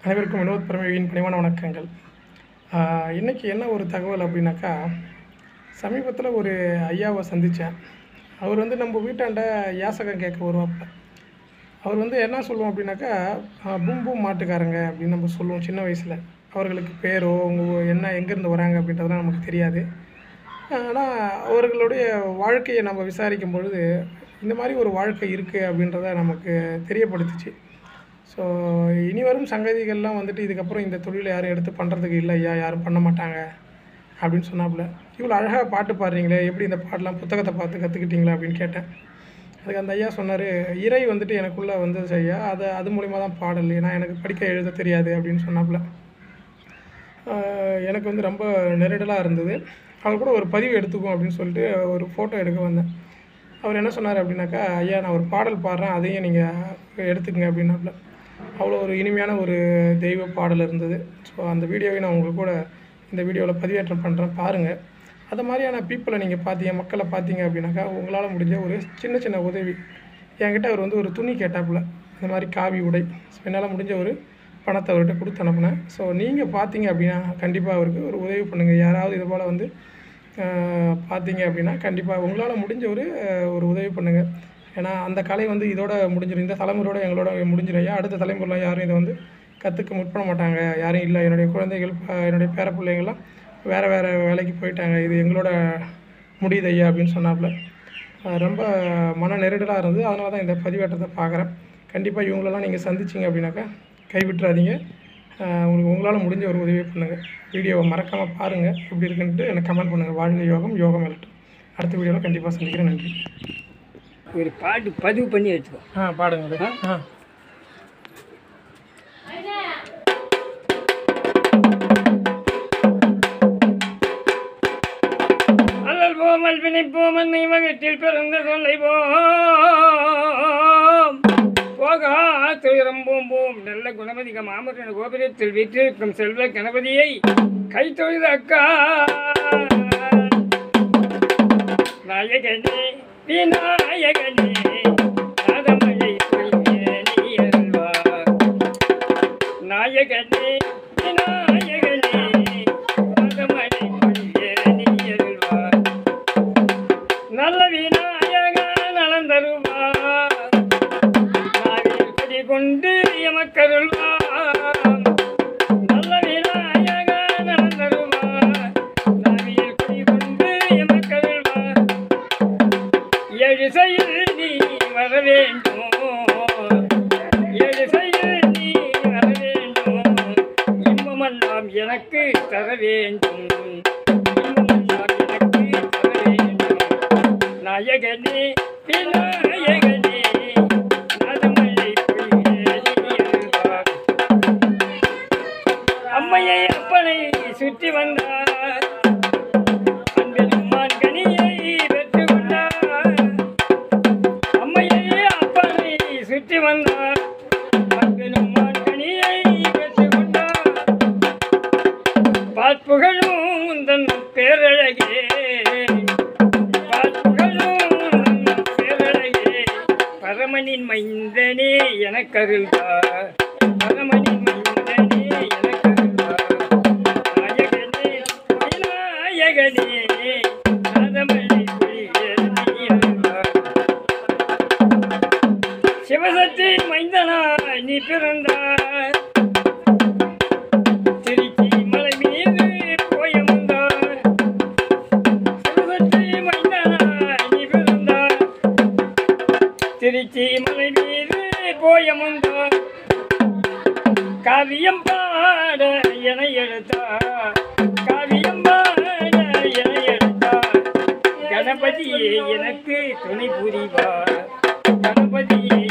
அனைவருக்கும் வினோத் பிரமேவியின் பணிவான வணக்கங்கள் ஆஹ் இன்னைக்கு என்ன ஒரு தகவல் அப்படின்னாக்கா சமீபத்தில் ஒரு ஐயாவை சந்தித்தேன் அவர் வந்து நம்ம வீட்டாண்ட யாசகம் கேட்க வருவாப்புல அவர் வந்து என்ன சொல்லுவோம் அப்படின்னாக்கா ஆஹ் பூம் பூம் மாட்டுக்காரங்க அப்படின்னு நம்ம சொல்லுவோம் சின்ன வயசில் அவர்களுக்கு பேரோ அவங்க என்ன எங்கேருந்து வராங்க அப்படின்றதெல்லாம் நமக்கு தெரியாது ஆனால் அவர்களுடைய வாழ்க்கையை நம்ம விசாரிக்கும் பொழுது இந்த மாதிரி ஒரு வாழ்க்கை இருக்குது அப்படின்றத நமக்கு தெரியப்படுத்துச்சு ஸோ இனி வரும் சங்கதிகள்லாம் வந்துட்டு இதுக்கப்புறம் இந்த தொழிலை யாரும் எடுத்து பண்ணுறதுக்கு இல்லை ஐயா யாரும் பண்ண மாட்டாங்க அப்படின்னு சொன்னாப்புல இவ்வளோ அழகாக பாட்டு பாடுறீங்களே எப்படி இந்த பாட்டெலாம் புத்தகத்தை பார்த்து கற்றுக்கிட்டீங்களா அப்படின்னு கேட்டேன் அதுக்கு அந்த ஐயா சொன்னார் இறை வந்துட்டு எனக்குள்ளே வந்தது ஐயா அதை அது மூலிமா தான் பாடல் ஏன்னா எனக்கு படிக்க எழுத தெரியாது அப்படின்னு சொன்னாப்புல ஆஹ் எனக்கு வந்து ரொம்ப நெருடலாக இருந்தது அவர் கூட ஒரு பதிவு எடுத்துக்குவோம் அப்படின்னு சொல்லிட்டு ஒரு ஃபோட்டோ எடுக்க வந்தேன் அவர் என்ன சொன்னார் அப்படின்னாக்கா ஐயா நான் ஒரு பாடல் பாடுறேன் அதையும் நீங்கள் எடுத்துக்கங்க அப்படின்னாப்புல அவ்வளோ ஒரு இனிமையான ஒரு தெய்வ பாடல் இருந்தது ஸோ அந்த வீடியோவை நான் உங்களுக்கு கூட இந்த வீடியோவில் பதிவேற்றம் பண்ணுறேன் பாருங்கள் அது மாதிரியான பீப்புளை நீங்கள் பார்த்தீங்க மக்களை பார்த்தீங்க அப்படின்னாக்கா உங்களால் முடிஞ்ச ஒரு சின்ன சின்ன உதவி என்கிட்ட அவர் வந்து ஒரு துணி கேட்டாப்புல இந்த மாதிரி காவி உடை ஸோ என்னால் முடிஞ்ச ஒரு பணத்தை அவர்கிட்ட கொடுத்து அனுப்புனேன் ஸோ நீங்கள் பார்த்தீங்க அப்படின்னா கண்டிப்பாக அவருக்கு ஒரு உதவி பண்ணுங்கள் யாராவது இது போல் வந்து ஆஹ், பார்த்தீங்க அப்படின்னா கண்டிப்பாக உங்களால் முடிஞ்ச ஒரு ஆஹ், ஒரு உதவி பண்ணுங்கள் ஏன்னா அந்த கலை வந்து இதோட முடிஞ்சிடும் இந்த தலைமுறையோட எங்களோட முடிஞ்சிடும் ஐயா அடுத்த தலைமுறையில் யாரும் இதை வந்து கற்றுக்க முற்பட மாட்டாங்க யாரும் இல்லை என்னுடைய குழந்தைகள் ஆஹ், என்னுடைய பேர பிள்ளைங்கள்லாம் வேறு வேறு வேலைக்கு போயிட்டாங்க இது எங்களோட முடியுது ஐயா அப்படின்னு சொன்னாப்புல ஆஹ், ரொம்ப மன நெருடலாக இருந்தது அதனால தான் இந்த பதிவேற்றத்தை பார்க்குறேன் கண்டிப்பாக இவங்களெல்லாம் நீங்கள் சந்திச்சிங்க அப்படின்னாக்கா கைவிட்டுறாதீங்க ஆஹ், உங்களுக்கு உங்களால் முடிஞ்ச ஒரு உதவி பண்ணுங்கள் வீடியோவை மறக்காமல் பாருங்கள் எப்படி இருக்குன்ட்டு எனக்கு கமெண்ட் பண்ணுங்கள் வாழ்க யோகம் யோகம் வரட்டும் அடுத்த வீடியோவில் கண்டிப்பாக சந்திக்கிறேன் நன்றி ஒரு பாட்டு பதிவு பண்ணி எடுத்துக்கோ ஆ பாடுங்க அது. ஆ அல்லல் போமல் பிணைப்போம் அன்னை மகத்தில் பிறந்த சொல்லை போம் போகா துயரம் போம்போம் நல்ல குணமதிக மாமரன் கோபுரத்தில் வீற்றிருக்கும் செல்வ கணபதியை கை தொழுது அக்கா நாயகனே விநாயகனே நாதமழை பொழிய நீ அருள்வார் நாயகனே விநாயகனே நாதமழை பொழிய நீ அருள்வார் நல்ல விநாயக நலம் தருவார் நாவில் குடி கொண்டு எமக்கருள்வார் நல்ல விநாயக நலம் தருவார் நாவில் குடி கொண்டு எமக்கருள்வார் ஏழு செயல் நீ வர வேண்டும் ஏழு செயல் நீ வர வேண்டும் இன்பமெல்லாம் எனக்கு தர வேண்டும் இன்பமெல்லாம் எனக்கு தர வேண்டும் நாயகனே விநாயகனே நாதமழை பொழிய நீ அருள்வார். அம்மையை அப்பனை சுற்றி வந்தார் அன்பிலும் மான்கனியை பெற்றுக் கொண்டார் அம்மையை அப்பனை சுற்றி வந்தார் அன்பிலும் மான்கனியை பெற்றுக் கொண்டார் பார்ப்புகளும் உந்தன் பேரழகே பார்ப்புகளும் உந்தன் பேரழகே பரமனின் மைந்தனே எனக்கருள்வார் பரமனின் மைந்தனே எனக்கருள்வார் நாயகனே விநாயகனே நாதமழை பொழிய நீ அருள்வார். சிவசக்தி மைந்தனாய் நீ பிறந்தாய் திருச்சி மலை மீது போயமுந்தாய் சிவசக்தி மைந்தனாய் நீ பிறந்தாய் திருச்சி மலை மீது போயமுந்தாய் காவியம் பாட என எழுத்தார் காவியம் பாட என எழுத்தார் கணபதியே எனக்கு துணை புரிவார் கணபதியே